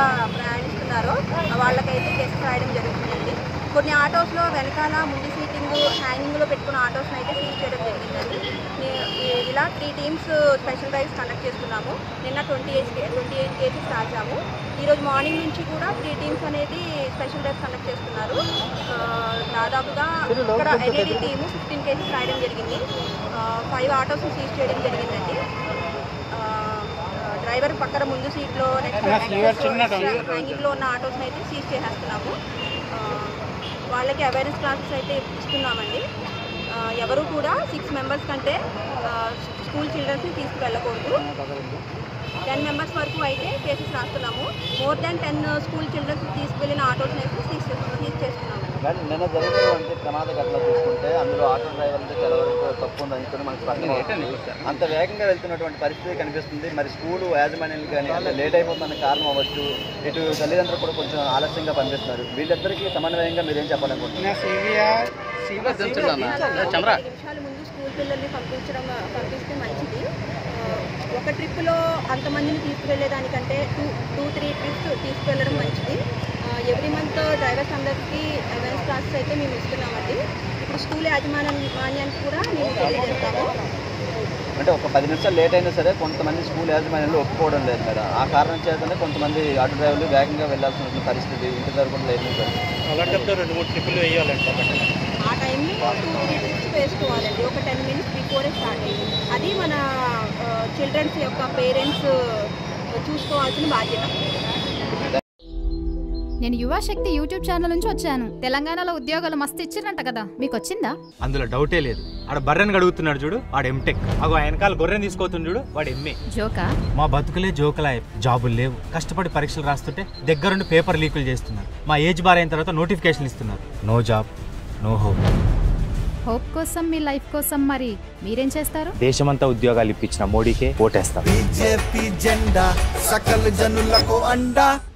ప్రయాణిస్తున్నారో వాళ్ళకైతే టెస్ట్ రాయడం జరుగుతుందండి కొన్ని ఆటోస్లో వెనకాల ముందు సీటింగ్ హ్యాంగింగ్లో పెట్టుకున్న ఆటోస్ని అయితే సీజ్ చేయడం జరిగిందండి నే- ఈ- ఇలా three teams special drives conduct చేస్తున్నాము నిన్న twenty eight twenty eight cases రాసాము ఈరోజు మార్నింగ్ నుంచి కూడా త్రీ టీమ్స్ అనేది స్పెషల్ డ్రైవ్స్ కండక్ట్ చేస్తున్నారు ఆ, దాదాపుగా ఇక్కడ ఎన్ఐడి టీము ఫిఫ్టీన్ కేసెస్ రాయడం జరిగింది ఫైవ్ ఆటోస్ సీజ్ చేయడం జరిగిందండి ఆ, డ్రైవర్ పక్కన ముందు సీట్లో నెక్స్ట్ హ్యాంగింగ్లో ఉన్న ఆటోస్ని అయితే సీజ్ చేసేస్తున్నాము ఆ, వాళ్ళకి అవేర్నెస్ క్లాసెస్ అయితే ఇస్తున్నామండి ఆ, ఎవరు కూడా సిక్స్ మెంబర్స్ కంటే ఆ, స్కూల్ చిల్డ్రన్స్ని తీసుకువెళ్ళకూడదు టెన్ మెంబర్స్ వరకు అయితే కేసెస్ రాస్తున్నాము more than ten school childrens తీసుకువెళ్ళిన ఆటోస్ని అయితే సీజ్ చేస్తున్నాము సీజ్ చేస్తున్నాము కానీ నిన్న జరిగినటువంటి ప్రమాద ఘటనలు చూసుకుంటే అందులో ఆటో డ్రైవర్లతో చాలా వరకు తప్పు ఉంది అనుకుని మనకు స్పష్టమవుతుంది అంత వేగంగా వెళ్తున్నటువంటి పరిస్థితి కనిపిస్తుంది మరి స్కూలు యాజమాన్యాలు కానీ అంటే లేట్ అయిపోతున్న కారణం అవ్వచ్చు ఇటు తల్లిదండ్రులు కూడా కొంచెం ఆలస్యంగా పనిచేస్తున్నారు వీళ్ళిద్దరికీ సమన్వయంగా మీరేం చెప్పాలనుకుంటున్నారు చమరా నిమిషాల ముందు స్కూల్ పిల్లల్ని పంపించడం పంపిస్తే మంచిది ఆ, ఒక ట్రిప్లో అంతమందిని తీసుకువెళ్ళేదానికంటే టూ టూ త్రీ ట్రిప్స్ తీసుకువెళ్ళడం మంచిది ఎవ్రీ మంత్ డ్రైవర్స్ అందరికీ అవేర్నెస్ క్లాసెస్ అయితే మేము ఇస్తున్నామండి ఇప్పుడు స్కూల్ యాజమాన్యానికి కూడా మేము తెలియజేస్తాము అంటే ఒక పది నిమిషాలు లేట్ అయినా సరే కొంతమంది స్కూల్ యాజమాన్యాలు ఒప్పుకోవడం లేదు మేడం ఆ కారణం చేతనే కొంతమంది ఆటో డ్రైవర్లు వేగంగా వెళ్లాల్సిన పరిస్థితి ఇంటి దగ్గర కూడా లేదు సార్ అలాంటప్పుడు రెండు మూడు ట్రిప్పులు వేయాలంట ఆ టైంలో టూ త్రీ ట్రిప్స్ వేసుకోవాలండి ఒక టెన్ మినిట్స్ బిఫోరే స్టార్ట్ అయ్యింది అది మన చిల్డ్రన్స్ యొక్క పేరెంట్స్ చూసుకోవాల్సిన బాధ్యత నేను యువశక్తి యూట్యూబ్ ఛానల్ నుంచి వచ్చాను తెలంగాణలో ఉద్యోగాలు మస్తు ఇచ్చిరంట కదా మీకు వచ్చిందా అందులో డౌటే లేదు ఆడ బర్రెని అడుగుతున్నాడు చూడు వాడు ఎంటెక్ అగో వెనకాల గొర్రెని తీసుకొస్తుంది చూడు వాడు ఎంఏ జోకా మా బతుకులే జోకులా జాబులు లేవు కష్టపడి పరీక్షలు రాస్తుంటే దగ్గరుండి పేపర్ లీకులు చేస్తున్నారు మా ఏజ్ బార్ అయిన తర్వాత నోటిఫికేషన్ ఇస్తున్నారు no job no hope hope కోసం మీ లైఫ్ కోసం మరి మీరేం చేస్తారు దేశమంతా ఉద్యోగాలు ఇప్పించిన మోడీకే ఓటేస్తాం బీజేపీ జెండా సకల జనులకు అండా